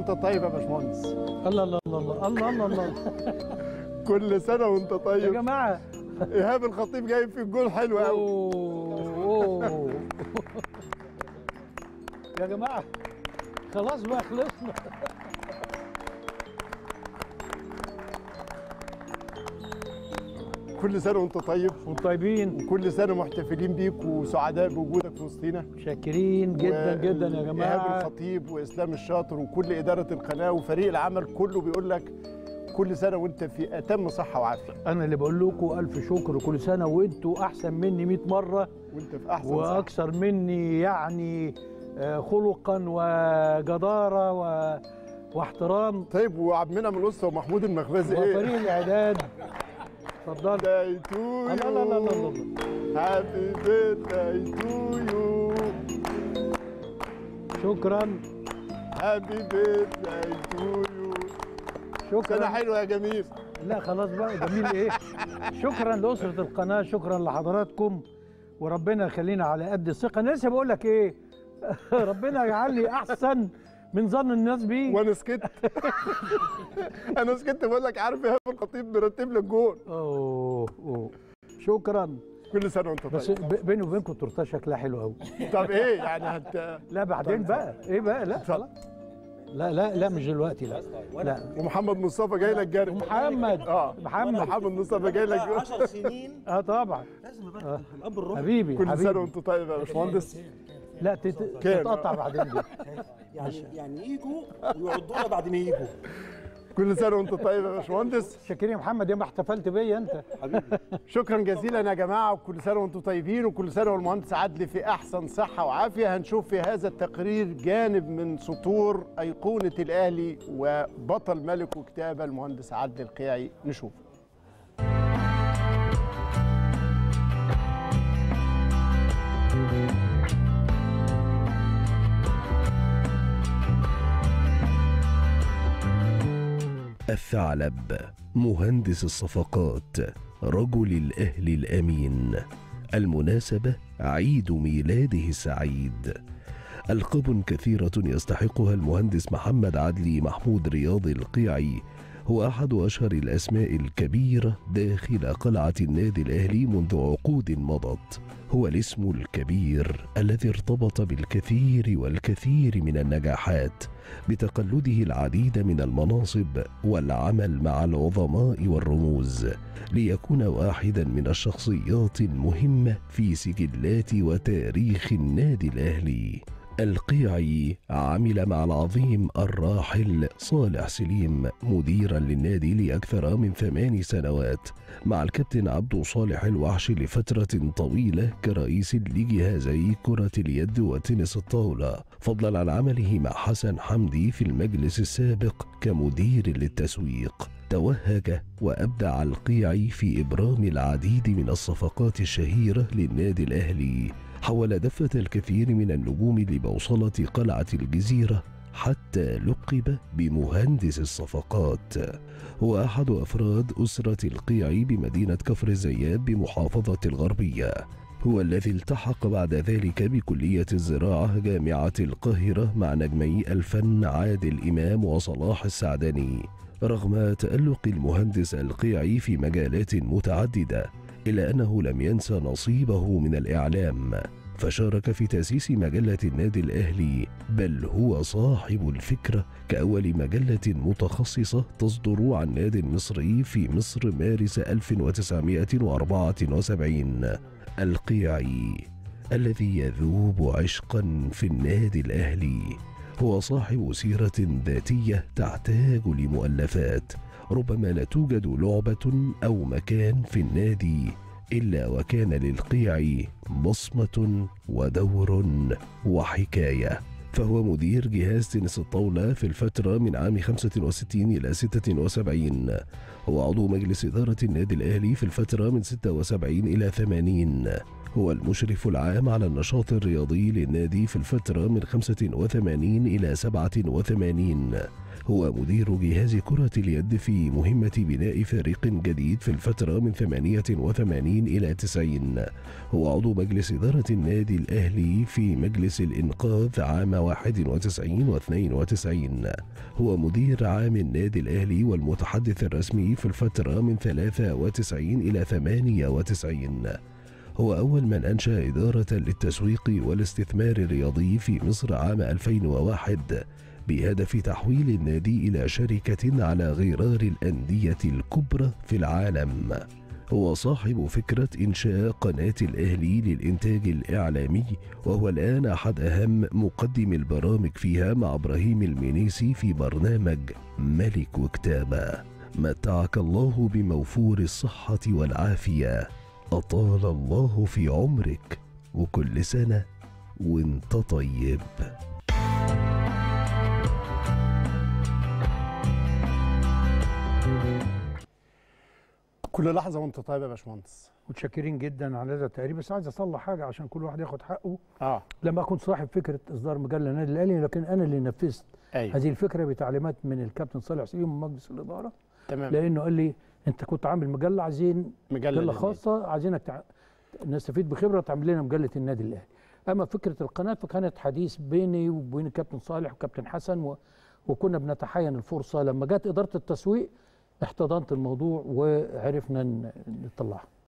وانت طيب يا باشمهندس الله الله الله الله الله الله الله كل سنه وانت يا طيب جماعه ايهاب الخطيب جايب في الجول حلو قوي أوه، أوه. يا جماعه خلاص بقى خلصنا كل سنه وانت طيب وانتم طيبين وكل سنه محتفلين بيك وسعداء بوجودك في وسطينا شاكرين جدا جدا يا ايهاب جماعه الخطيب واسلام الشاطر وكل اداره القناه وفريق العمل كله بيقول لك كل سنه وانت في اتم صحه وعافيه انا اللي بقول لكم الف شكر كل سنه وانتوا احسن مني 100 مره وانت في احسن صحه واكثر مني يعني آه، خلقا وجداره و... واحترام طيب وعبد المنعم القصه ومحمود المخبزي ايه وفريق الاعداد اتفضل birthday to لا لا لا لا لا لا. happy birthday to you شكرا happy birthday to you سنه شكرا حلوه يا جميل لا خلاص بقى جميل ايه شكرا لاسره القناه شكرا لحضراتكم وربنا يخلينا على قد الثقه انا لسه بقول لك ايه ربنا يجعلني احسن من ظن الناس بي وانا سكت انا سكت بقول لك عارف ايهاب الخطيب مرتب لك جول اوه اوه شكرا كل سنه وانت بس طيب ب- بيني وبينكم التورته شكلها حلو قوي طب ايه يعني هت لا بعدين بقى ايه بقى لا خلاص لا لا لا مش دلوقتي لا لا ومحمد مصطفى جاي لك جري محمد اه محمد محمد مصطفى جاي لك 10 سنين اه طبعا لازم ابقى الاب الروحي حبيبي كل سنه حبيبي وانت طيب يا باشمهندس لا تت- كام؟ تتقطع بعدين دي يعني يعني يجوا ويعضونا بعد ما يجوا كل سنه وانت طيب يا باشمهندس شاكرين يا محمد يوم احتفلت بيا انت حبيبي شكرا جزيلا يا جماعه وكل سنه وانتم طيبين وكل سنه والمهندس عدلي في احسن صحه وعافيه هنشوف في هذا التقرير جانب من سطور ايقونه الاهلي وبطل ملك وكتابه المهندس عدلي القيعي نشوف الثعلب مهندس الصفقات رجل الأهل الأمين المناسبة عيد ميلاده السعيد ألقاب كثيرة يستحقها المهندس محمد عدلي محمود رياض القيعي هو أحد أشهر الأسماء الكبيرة داخل قلعة النادي الأهلي منذ عقود مضت هو الاسم الكبير الذي ارتبط بالكثير والكثير من النجاحات بتقلده العديد من المناصب والعمل مع العظماء والرموز ليكون واحدا من الشخصيات المهمه في سجلات وتاريخ النادي الاهلي القيعي عمل مع العظيم الراحل صالح سليم مديرا للنادي لاكثر من ثمان سنوات مع الكابتن عبد صالح الوحش لفتره طويله كرئيس لجهازي كره اليد وتنس الطاوله فضلا عن عمله مع حسن حمدي في المجلس السابق كمدير للتسويق توهج وابدع القيعي في ابرام العديد من الصفقات الشهيره للنادي الاهلي حول دفه الكثير من النجوم لبوصله قلعه الجزيره حتى لقب بمهندس الصفقات هو احد افراد اسره القيعي بمدينه كفر الزيات بمحافظه الغربيه هو الذي التحق بعد ذلك بكلية الزراعة جامعة القاهرة مع نجمي الفن عادل إمام وصلاح السعدني رغم تألق المهندس القيعي في مجالات متعددة إلا أنه لم ينس نصيبه من الإعلام فشارك في تأسيس مجلة النادي الأهلي بل هو صاحب الفكرة كأول مجلة متخصصة تصدر عن نادي مصري في مصر مارس 1974 القيعي الذي يذوب عشقا في النادي الأهلي هو صاحب سيرة ذاتية تحتاج لمؤلفات ربما لا توجد لعبة أو مكان في النادي إلا وكان للقيعي بصمة ودور وحكاية فهو مدير جهاز تنس الطاولة في الفترة من عام 65 إلى 76 هو عضو مجلس إدارة النادي الأهلي في الفترة من 76 إلى 80 هو المشرف العام على النشاط الرياضي للنادي في الفترة من 85 إلى 87 هو مدير جهاز كرة اليد في مهمة بناء فريق جديد في الفترة من 88 إلى 90 هو عضو مجلس إدارة النادي الأهلي في مجلس الإنقاذ عام 91 و 92 هو مدير عام النادي الأهلي والمتحدث الرسمي في الفترة من 93 إلى 98 هو أول من أنشأ إدارة للتسويق والاستثمار الرياضي في مصر عام 2001 بهدف تحويل النادي إلى شركة على غرار الأندية الكبرى في العالم هو صاحب فكرة إنشاء قناة الأهلي للإنتاج الإعلامي وهو الآن أحد أهم مقدم البرامج فيها مع إبراهيم المنيسي في برنامج ملك وكتابة متعك الله بموفور الصحة والعافية أطال الله في عمرك وكل سنة وانت طيب كل لحظه وانت طيب يا باشمهندس متشكرين جدا على هذا التقرير بس عايز اصلح حاجه عشان كل واحد ياخد حقه اه لما اكون صاحب فكره اصدار مجله النادي الاهلي لكن انا اللي نفذت ايوه هذه الفكره بتعليمات من الكابتن صالح سليم من مجلس الاداره تمام لانه قال لي انت كنت عامل مجله عايزين مجله مجله للنادي. خاصه عايزينك تع... نستفيد بخبره تعمل لنا مجله النادي الاهلي اما فكره القناه فكانت حديث بيني وبين الكابتن صالح وكابتن حسن و... وكنا بنتحين الفرصه لما جت اداره التسويق احتضنت الموضوع وعرفنا ن- نطلعها